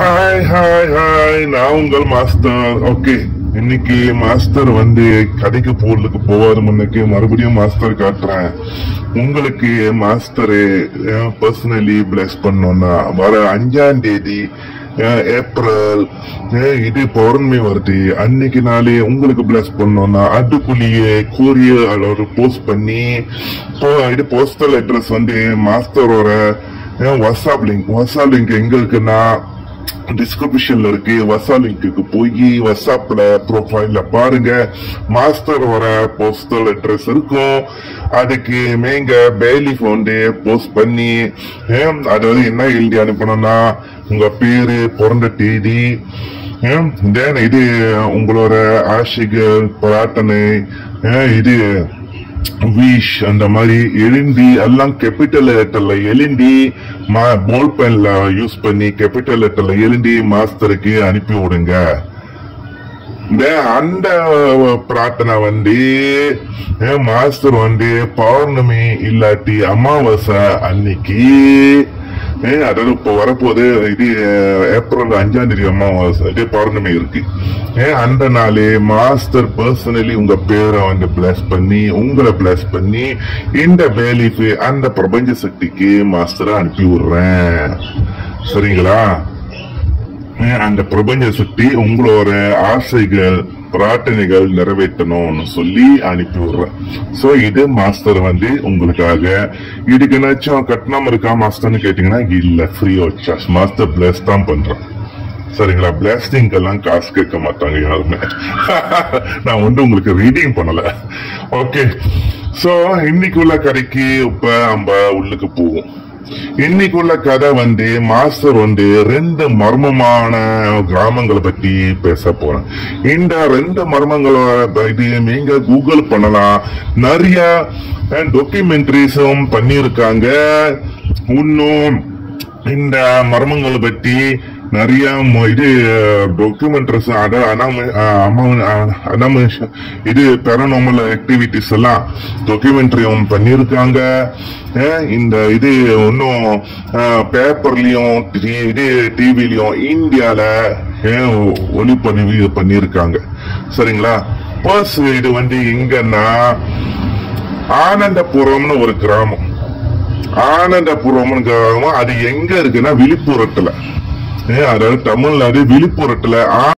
hi hi hi நான் உங்கள் master okay இன்னைக்கு மாஸ்டர் வந்து கடைக்கு போறதுக்கு போவாரு முன்னுக்கு மறுபடியும் மாஸ்டர் காட்டுறேன் உங்களுக்கு மாஸ்டர் பர்சனலி பிளஸ் பண்ணோம்னா வர அஞ்சாம் தேதி அஹ், ஏப்ரல் அஹ், இது பௌர்ணமி வருது அன்னைக்கு நாளே உங்களுக்கு பிளஸ் பண்ணோம்னா அதுக்குள்ளேயே கூரியர் ஒரு போஸ்ட் பண்ணி போ- இது போஸ்டல் அட்ரஸ் வந்து மாஸ்டரோட வாட்ஸ்அப் லிங்க் வாட்ஸ்அப் லிங்க் எங்க இருக்குன்னா டிஸ்கிரிப்ஷன்ல இருக்கு வாட்ஸ்அப் லிங்க்கு போய் வாட்ஸ்அப்ல ப்ரொஃபைல்ல பாருங்க மாஸ்டர் வர போஸ்டல் அட்ரஸ் இருக்கும் அதுக்கு மேங்க பேலி ஃபோன்டு போஸ்ட் பண்ணி ஏன், அதாவது என்ன எழுதி அனுப்பணும்னா உங்க பேரு பிறந்த தேதி ஏன், then இது உங்களோட ஆசைகள் பிரார்த்தனை ஏன், இது விஷ் அந்த மாதிரி எழுந்தி எல்லாம் கேபிட்டல் லெட்டர்ல எழுந்தி போல் பென்ல யூஸ் பண்ணி கேபிட்டல் லெட்டர்ல எழுந்தி மாஸ்டருக்கு அனுப்பி விடுங்க இந்த அந்த பிரார்த்தனை வந்து ஏன் மாஸ்டர் வந்து பௌர்ணமி இல்லாட்டி அமாவாசை அன்னைக்கு ஏன் அதாவது இப்போ வரப்போது இது அஹ், ஏப்ரல் அஞ்சாம் தேதி அமாவாசை இது பௌர்ணமி இருக்கு ஏன் அந்த நாளே மாஸ்டர் பர்சனலி உங்க பேரை வந்து பிளஸ் பண்ணி உங்களை பிளஸ் பண்ணி இந்த வேலைக்கு அந்த பிரபஞ்ச சக்திக்கு மாஸ்டரை அனுப்பி விடுறேன் சரிங்களா அந்த பிரபஞ்ச சக்தி உங்களோட ஆசைகள் பிரார்த்தனைகள் நிறைவேற்றணும்னு சொல்லி அனுப்பி விடுறேன் சோ இது மாஸ்டர் வந்து உங்களுக்காக இதுக்கு ஏதாச்சும் கட்டணம் இருக்கா மாஸ்டர்னு கேட்டீங்கன்னா இல்ல free of charge master plus தான் பண்றேன் சரிங்களா பிளாஸ்டிங் எல்லாம் காசு கேட்க மாட்டாங்க யாருமே நான் வந்து உங்களுக்கு ரீடிங் பண்ணல ஓகே சோ இன்னைக்குள்ள கதைக்கு இப்ப நம்ம உள்ளுக்கு போவோம் இன்னைக்குள்ள கதை வந்து மாஸ்டர் வந்து ரெண்டு மர்மமான கிராமங்களை பத்தி பேச போறேன் இந்த ரெண்டு மர்மங்களோட இது நீங்க கூகுள் பண்ணலாம் நிறைய டாக்குமெண்ட்ரிஸும் பண்ணியிருக்காங்க இன்னும் இந்த மர்மங்களை பத்தி நிறைய ம- இது டாக்குமெண்ட்ரிஸ் அத அனாம அம- அ- அனாம இது பெரனாமல் ஆக்டிவிட்டிஸ் எல்லாம் டாக்குமெண்ட்ரியும் பண்ணியிருக்காங்க அஹ் இந்த இது இன்னும் பேப்பர்லயும் இது டிவிலையும் இந்தியால அஹ், ஒளிப்பதிவு பண்ணியிருக்காங்க சரிங்களா பர்ஸ் இது வந்து எங்கன்னா ஆனந்தபுரம்னு ஒரு கிராமம் ஆனந்தபுரம்னு கிராமம் அது எங்க இருக்குன்னா விழுப்புரத்துல ஏ, அதாவது தமிழ்நாடு விழுப்புரத்துல